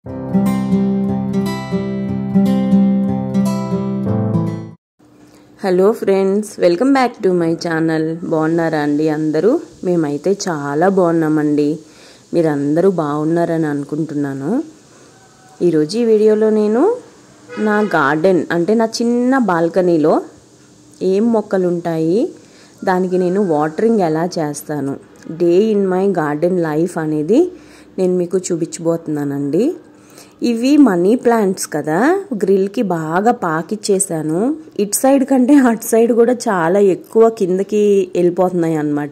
hello friends welcome back to my channel బాగున్నారా అండి అందరూ మేమైతే చాలా బాగున్నామండి మీరు అందరూ బాగున్నారని అనుకుంటున్నాను ఈరోజు ఈ వీడియోలో నేను నా గార్డెన్ అంటే నా చిన్న బాల్కనీలో ఏం మొక్కలు ఉంటాయి దానికి నేను వాటరింగ్ ఎలా చేస్తాను day in my garden life అనేది నేను మీకు చూపించబోతున్నానండి ఇవి మనీ ప్లాంట్స్ కదా గ్రిల్కి బాగా పాకిచ్చేసాను ఇటు సైడ్ కంటే అటు సైడ్ కూడా చాలా ఎక్కువ కిందకి వెళ్ళిపోతున్నాయి అన్నమాట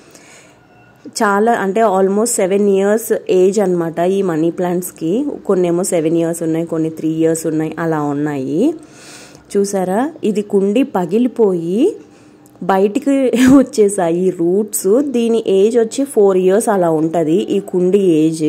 చాలా అంటే ఆల్మోస్ట్ సెవెన్ ఇయర్స్ ఏజ్ అనమాట ఈ మనీ ప్లాంట్స్కి కొన్ని ఏమో సెవెన్ ఇయర్స్ ఉన్నాయి కొన్ని త్రీ ఇయర్స్ ఉన్నాయి అలా ఉన్నాయి చూసారా ఇది కుండి పగిలిపోయి బయటికి వచ్చేసాయి రూట్స్ దీని ఏజ్ వచ్చి ఫోర్ ఇయర్స్ అలా ఉంటుంది ఈ కుండి ఏజ్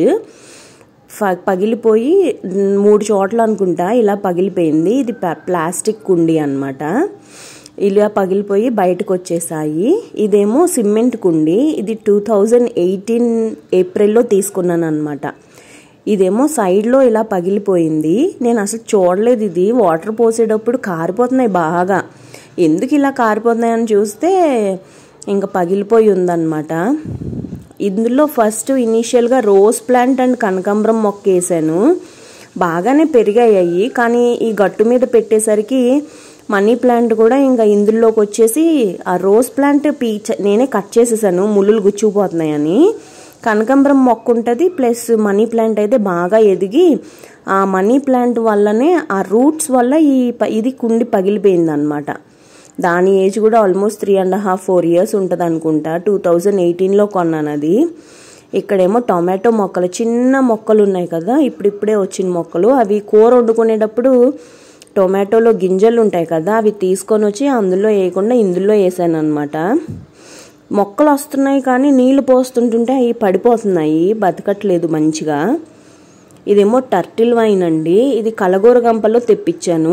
పగిలిపోయి మూడు చోట్ల అనుకుంటా ఇలా పగిలిపోయింది ఇది ప్లాస్టిక్ కుండి అనమాట ఇలా పగిలిపోయి బయటకు వచ్చేసాయి ఇదేమో సిమెంట్ కుండి ఇది టూ థౌజండ్ ఎయిటీన్ ఏప్రిల్లో తీసుకున్నాను అనమాట ఇదేమో సైడ్లో ఇలా పగిలిపోయింది నేను అసలు చూడలేదు ఇది వాటర్ పోసేటప్పుడు కారిపోతున్నాయి బాగా ఎందుకు ఇలా కారిపోతున్నాయని చూస్తే ఇంకా పగిలిపోయి ఉందన్నమాట ఇందులో ఫస్ట్ ఇనీషియల్గా రోజ్ ప్లాంట్ అండ్ కనకాంబరం మొక్క వేసాను బాగానే పెరిగాయి కానీ ఈ గట్టు మీద పెట్టేసరికి మనీ ప్లాంట్ కూడా ఇంకా ఇందులోకి వచ్చేసి ఆ రోజ్ ప్లాంట్ పీచ నేనే కట్ చేసేసాను ముళ్ళులు గుచ్చుకుపోతున్నాయని కనకాంబరం మొక్క ఉంటుంది ప్లస్ మనీ ప్లాంట్ అయితే బాగా ఎదిగి ఆ మనీ ప్లాంట్ వల్లనే ఆ రూట్స్ వల్ల ఈ ఇది కుండి పగిలిపోయింది అనమాట దాని ఏజ్ కూడా almost three and half four years ఉంటుంది అనుకుంటా టూ థౌజండ్ ఎయిటీన్లో కొన్నాను అది ఇక్కడేమో టొమాటో మొక్కలు చిన్న మొక్కలు ఉన్నాయి కదా ఇప్పుడిప్పుడే వచ్చిన మొక్కలు అవి కూర వండుకునేటప్పుడు టొమాటోలో గింజలు ఉంటాయి కదా అవి తీసుకొని వచ్చి అందులో వేయకుండా ఇందులో వేసాను అనమాట మొక్కలు వస్తున్నాయి కానీ నీళ్లు పోస్తుంటుంటే అవి పడిపోతున్నాయి బతకట్లేదు మంచిగా ఇదేమో టర్టిల్ వైన్ అండి ఇది కలగూర గంపలో తెప్పించాను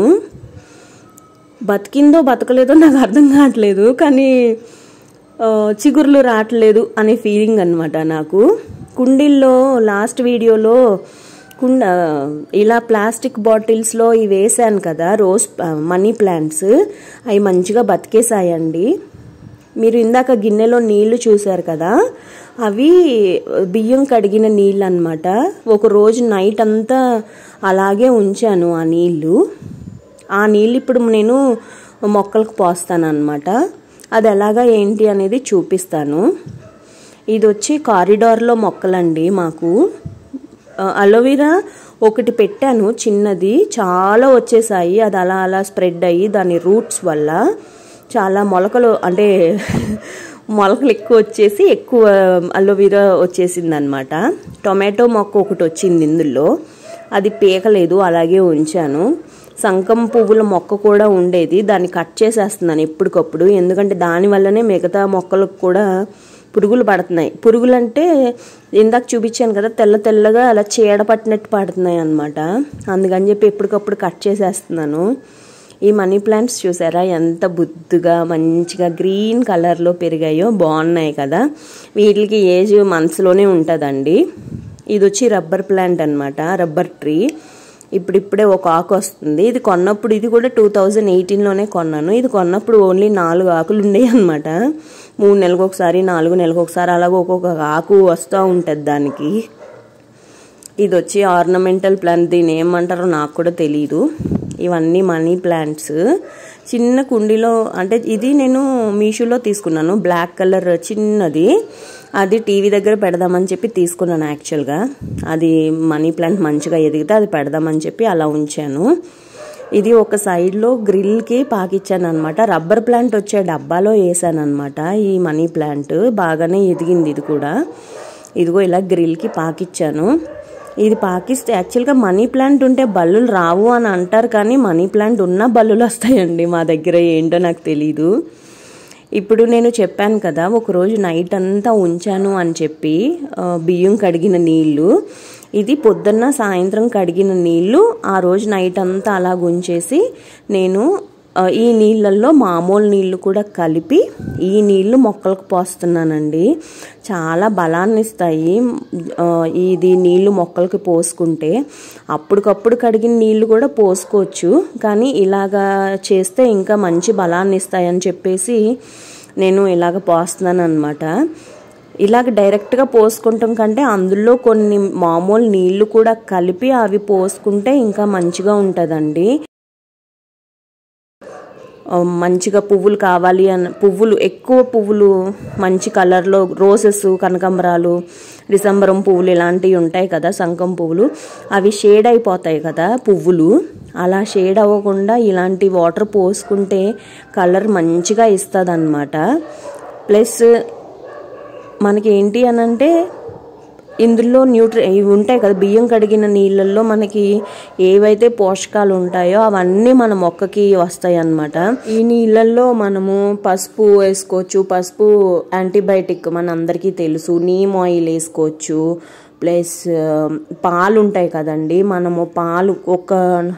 బతికిందో బతకలేదో నాకు అర్థం కావట్లేదు కానీ చిగుర్లు రావట్లేదు అనే ఫీలింగ్ అనమాట నాకు కుండీల్లో లాస్ట్ వీడియోలో కుండ ఇలా ప్లాస్టిక్ బాటిల్స్లో ఇవి వేసాను కదా రోజ్ మనీ ప్లాంట్స్ అవి మంచిగా బతికేసాయండి మీరు ఇందాక గిన్నెలో నీళ్లు చూశారు కదా అవి బియ్యం కడిగిన నీళ్ళు అనమాట ఒక రోజు నైట్ అంతా అలాగే ఉంచాను ఆ నీళ్ళు ఆ నీళ్ళు ఇప్పుడు నేను మొక్కలకు పోస్తాను అనమాట అది ఎలాగా ఏంటి అనేది చూపిస్తాను ఇది వచ్చి కారిడార్లో మొక్కలండి మాకు అలోవెరా ఒకటి పెట్టాను చిన్నది చాలా వచ్చేసాయి అది అలా అలా స్ప్రెడ్ అయ్యి దాని రూట్స్ వల్ల చాలా మొలకలు అంటే మొలకలు ఎక్కువ వచ్చేసి ఎక్కువ అలోవెరా వచ్చేసింది అనమాట టొమాటో మొక్క ఒకటి వచ్చింది ఇందులో అది పీకలేదు అలాగే ఉంచాను సంకం పువ్వుల మొక్క కూడా ఉండేది దాన్ని కట్ చేసేస్తున్నాను ఎప్పటికప్పుడు ఎందుకంటే దానివల్లనే మిగతా మొక్కలకు కూడా పురుగులు పడుతున్నాయి పురుగులు అంటే ఇందాక చూపించాను కదా తెల్ల తెల్లగా అలా చీడ పట్టినట్టు పడుతున్నాయి అనమాట అందుకని చెప్పి ఎప్పటికప్పుడు కట్ చేసేస్తున్నాను ఈ మనీ ప్లాంట్స్ చూసారా ఎంత బుద్దుగా మంచిగా గ్రీన్ కలర్లో పెరిగాయో బాగున్నాయి కదా వీటికి ఏజ్ మంత్స్లోనే ఉంటుందండి ఇది వచ్చి రబ్బర్ ప్లాంట్ అనమాట రబ్బర్ ట్రీ ఇప్పుడిప్పుడే ఒక ఆకు వస్తుంది ఇది కొన్నప్పుడు ఇది కూడా టూ థౌజండ్ ఎయిటీన్లోనే కొన్నాను ఇది కొన్నప్పుడు ఓన్లీ నాలుగు ఆకులు ఉండేవి అనమాట మూడు నెలలకు ఒకసారి నాలుగు నెలలకు ఒకసారి అలాగే ఒక్కొక్క ఆకు వస్తూ ఉంటుంది దానికి ఇది వచ్చి ఆర్నమెంటల్ ప్లాంట్ దీని ఏమంటారో నాకు కూడా తెలియదు ఇవన్నీ మనీ ప్లాంట్స్ చిన్న కుండీలో అంటే ఇది నేను మీషోలో తీసుకున్నాను బ్లాక్ కలర్ చిన్నది అది టీవీ దగ్గర పెడదామని చెప్పి తీసుకున్నాను యాక్చువల్గా అది మనీ ప్లాంట్ మంచిగా ఎదిగితే అది పెడదామని చెప్పి అలా ఉంచాను ఇది ఒక సైడ్లో గ్రిల్కి పాకిచ్చాను అనమాట రబ్బర్ ప్లాంట్ వచ్చే డబ్బాలో వేసాను అనమాట ఈ మనీ ప్లాంట్ బాగానే ఎదిగింది ఇది కూడా ఇదిగో ఇలా గ్రిల్కి పాకిచ్చాను ఇది పాకిస్తే యాక్చువల్గా మనీ ప్లాంట్ ఉంటే బల్లులు రావు అని అంటారు కానీ మనీ ప్లాంట్ ఉన్న బల్లులు వస్తాయండి మా దగ్గర ఏంటో నాకు తెలీదు ఇప్పుడు నేను చెప్పాను కదా ఒకరోజు నైట్ అంతా ఉంచాను అని చెప్పి బియ్యం కడిగిన నీళ్లు ఇది పొద్దున్న సాయంత్రం కడిగిన నీళ్లు ఆ రోజు నైట్ అంతా అలా ఉంచేసి నేను ఆ, ఈ నీళ్ళల్లో మామూలు నీళ్ళు కూడా కలిపి ఈ నీళ్లు మొక్కలకు పోస్తున్నానండి చాలా బలాన్ని ఇస్తాయి ఆ, ఇది నీళ్లు మొక్కలకి పోసుకుంటే అప్పటికప్పుడు కడిగిన నీళ్లు కూడా పోసుకోవచ్చు కానీ ఇలాగా చేస్తే ఇంకా మంచి బలాన్ని ఇస్తాయని చెప్పేసి నేను ఇలాగ పోస్తున్నాను అనమాట ఇలాగ డైరెక్ట్గా పోసుకుంటాం కంటే అందులో కొన్ని మామూలు నీళ్లు కూడా కలిపి అవి పోసుకుంటే ఇంకా మంచిగా ఉంటుందండి ఆ, మంచిగా పువ్వులు కావాలి అన్న పువ్వులు ఎక్కువ పువ్వులు మంచి కలర్లో రోజెస్ కనకాంబరాలు డిసెంబరం పువ్వులు ఇలాంటివి ఉంటాయి కదా శంఖం పువ్వులు అవి షేడ్ అయిపోతాయి కదా పువ్వులు అలా షేడ్ అవ్వకుండా ఇలాంటి వాటర్ పోసుకుంటే కలర్ మంచిగా ఇస్తుంది అనమాట ప్లస్ మనకి ఏంటి అని అంటే ఇందులో న్యూట్రి ఇవి ఉంటాయి కదా బియ్యం కడిగిన నీళ్ళల్లో మనకి ఏవైతే పోషకాలు ఉంటాయో అవన్నీ మన మొక్కకి వస్తాయి అన్నమాట ఈ నీళ్ళల్లో మనము పసుపు వేసుకోవచ్చు పసుపు యాంటీబయాటిక్ మన అందరికీ తెలుసు నీమ్ ఆయిల్ వేసుకోవచ్చు ప్లస్ పాలు ఉంటాయి కదండి మనము పాలు ఒక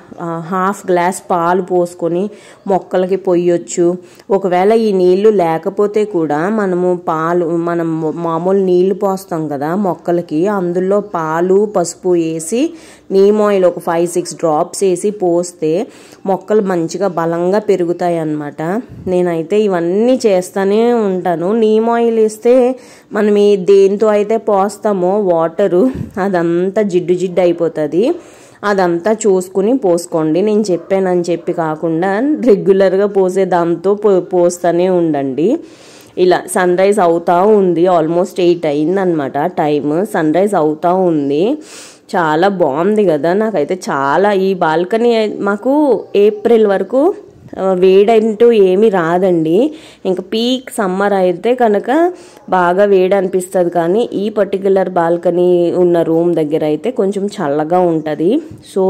హాఫ్ గ్లాస్ పాలు పోసుకొని మొక్కలకి పొయ్యొచ్చు ఒకవేళ ఈ నీళ్లు లేకపోతే కూడా మనము పాలు మనం మామూలు నీళ్లు పోస్తాం కదా మొక్కలకి అందులో పాలు పసుపు వేసి నీమ్ ఆయిల్ ఒక ఫైవ్ సిక్స్ డ్రాప్స్ వేసి పోస్తే మొక్కలు మంచిగా బలంగా పెరుగుతాయి అన్నమాట నేనైతే ఇవన్నీ చేస్తూనే ఉంటాను నీమ్ ఆయిల్ వేస్తే మనం ఈ దేంతో అయితే పోస్తామో వాటరు అదంతా జిడ్డు జిడ్డు అయిపోతుంది అదంతా చూసుకుని పోసుకోండి నేను చెప్పానని చెప్పి కాకుండా రెగ్యులర్గా పోసే దాంతో పో పోస్తూనే ఉండండి ఇలా సన్ రైజ్ అవుతా ఉంది ఆల్మోస్ట్ ఎయిట్ అయిందనమాట టైం సన్ రైజ్ అవుతా ఉంది చాలా బాగుంది కదా నాకైతే చాలా ఈ బాల్కనీ మాకు ఏప్రిల్ వరకు ఆ, వేడంటూ ఏమీ రాదండి ఇంకా పీక్ సమ్మర్ అయితే కనుక బాగా వేడి అనిపిస్తుంది కానీ ఈ పర్టికులర్ బాల్కనీ ఉన్న రూమ్ దగ్గర అయితే కొంచెం చల్లగా ఉంటుంది సో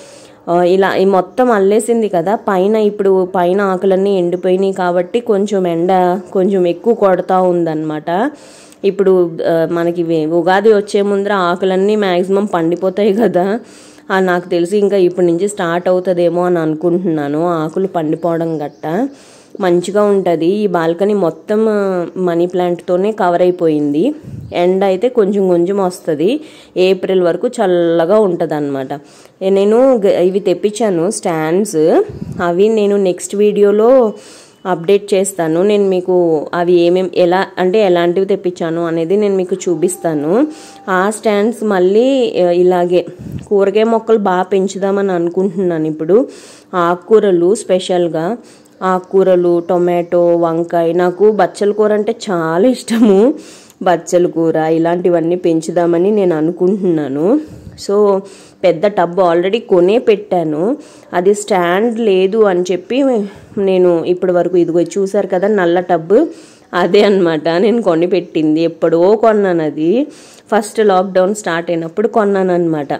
ఆ, ఇలా ఈ మొత్తం అల్లేసింది కదా పైన ఇప్పుడు పైన ఆకులన్నీ ఎండిపోయినాయి కాబట్టి కొంచెం ఎండ కొంచెం ఎక్కువ కొడతా ఉందన్నమాట ఇప్పుడు ఆ, మనకి వే- ఉగాది వచ్చే ముందర ఆకులన్నీ మ్యాక్సిమం పండిపోతాయి కదా ఆ, నాకు తెలిసి ఇంకా ఇప్పటి నుంచి స్టార్ట్ అవుతుందేమో అని అనుకుంటున్నాను ఆకులు పండిపోవడం గట్ట మంచిగా ఉంటుంది ఈ బాల్కనీ మొత్తం ఆ, మనీ ప్లాంట్తోనే కవర్ అయిపోయింది ఎండ అయితే కొంచెం కొంచెం వస్తుంది ఏప్రిల్ వరకు చల్లగా ఉంటుంది అనమాట నేను గ- ఇవి తెప్పించాను స్టాండ్స్ అవి నేను నెక్స్ట్ వీడియోలో అప్డేట్ చేస్తాను నేను మీకు అవి ఏమేం ఎలా అంటే ఎలాంటివి తెప్పించాను అనేది నేను మీకు చూపిస్తాను ఆ స్టాండ్స్ మళ్ళీ ఆ, ఇలాగే కూరగాయ మొక్కలు బాగా పెంచుదామని అనుకుంటున్నాను ఇప్పుడు ఆకుకూరలు స్పెషల్గా ఆకుకూరలు టొమాటో వంకాయ నాకు బచ్చల కూర అంటే చాలా ఇష్టము బచ్చల కూర ఇలాంటివన్నీ పెంచుదామని నేను అనుకుంటున్నాను సో పెద్ద టబ్ ఆల్రెడీ కొనే పెట్టాను అది స్టాండ్ లేదు అని చెప్పి నేను ఇప్పటి వరకు ఇదిగో చూసారు కదా నల్ల టబ్ అదే అన్నమాట నేను కొని పెట్టింది ఎప్పుడో కొన్నాను అది ఫస్ట్ లాక్డౌన్ స్టార్ట్ అయినప్పుడు కొన్నాను అనమాట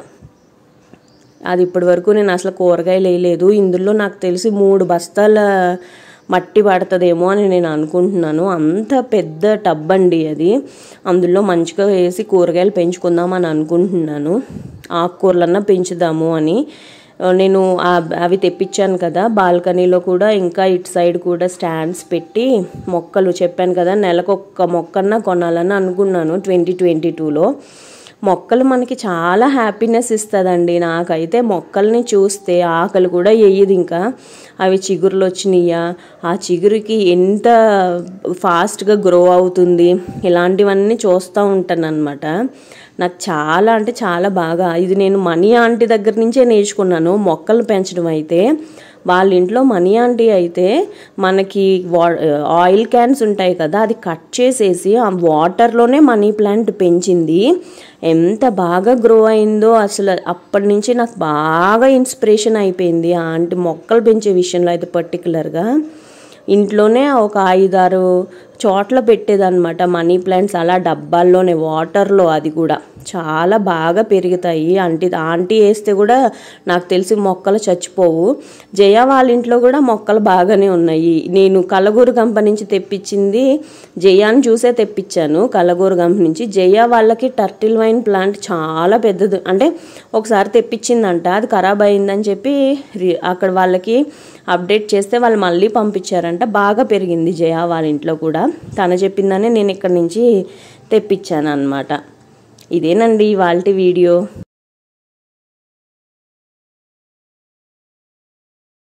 అది ఇప్పటి వరకు నేను అసలు కూరగాయలు వేయలేదు ఇందులో నాకు తెలిసి మూడు బస్తాల మట్టి పడుతుందేమో అని నేను అనుకుంటున్నాను అంత పెద్ద టబ్ అండి అది అందులో మంచిగా వేసి కూరగాయలు పెంచుకుందాం అని అనుకుంటున్నాను ఆకుకూరలన్నా పెంచుదాము అని ఆ, నేను ఆ- అవి తెప్పించాను కదా బాల్కనీలో కూడా ఇంకా ఇటు సైడ్ కూడా స్టాండ్స్ పెట్టి మొక్కలు చెప్పాను కదా నెలకొక్క మొక్కన్నా కొనాలని అనుకున్నాను ట్వంటీ ట్వంటీ టూలో మొక్కలు మనకి చాలా హ్యాపీనెస్ ఇస్తుందండి నాకైతే మొక్కల్ని చూస్తే ఆకలి కూడా వేయదు ఇంకా అవి చిగురులు వచ్చినాయా ఆ చిగురుకి ఎంత ఫాస్ట్గా గ్రో అవుతుంది ఇలాంటివన్నీ చూస్తూ ఉంటాను అనమాట నాకు చాలా అంటే చాలా బాగా ఇది నేను మనీ ఆంటీ దగ్గర నుంచే నేర్చుకున్నాను మొక్కలు పెంచడం అయితే వాళ్ళ ఇంట్లో మనీ ఆంటీ అయితే మనకి వా ఆయిల్ క్యాన్స్ ఉంటాయి కదా అది కట్ చేసేసి ఆ వాటర్లోనే మనీ ప్లాంట్ పెంచింది ఎంత బాగా గ్రో అయిందో అసలు అప్పటి నుంచి నాకు బాగా ఇన్స్పిరేషన్ అయిపోయింది ఆ ఆంటీ మొక్కలు పెంచే విషయంలో అయితే పర్టికులర్గా ఇంట్లోనే ఒక ఐదారు చోట్ల పెట్టేదన్నమాట మనీ ప్లాంట్స్ అలా డబ్బాల్లోనే వాటర్లో అది కూడా చాలా బాగా పెరుగుతాయి ఆంటీ ఆంటీ వేస్తే కూడా నాకు తెలిసి మొక్కలు చచ్చిపోవు జయ వాళ్ళ ఇంట్లో కూడా మొక్కలు బాగానే ఉన్నాయి నేను కలగూరు గంప నుంచి తెప్పించింది జయాని చూసే తెప్పించాను కలగూరు గంప నుంచి జయ వాళ్ళకి టర్టిల్ వైన్ ప్లాంట్ చాలా పెద్దది అంటే ఒకసారి తెప్పించిందంట అది ఖరాబ్ అయిందని చెప్పి రి- అక్కడ వాళ్ళకి అప్డేట్ చేస్తే వాళ్ళు మళ్ళీ పంపించారంట బాగా పెరిగింది జయ వాళ్ళ ఇంట్లో కూడా తను చెప్పిందనే నేను ఇక్కడ నుంచి తెప్పించాను అనమాట ఇదేనండి వాళ్ళ వీడియో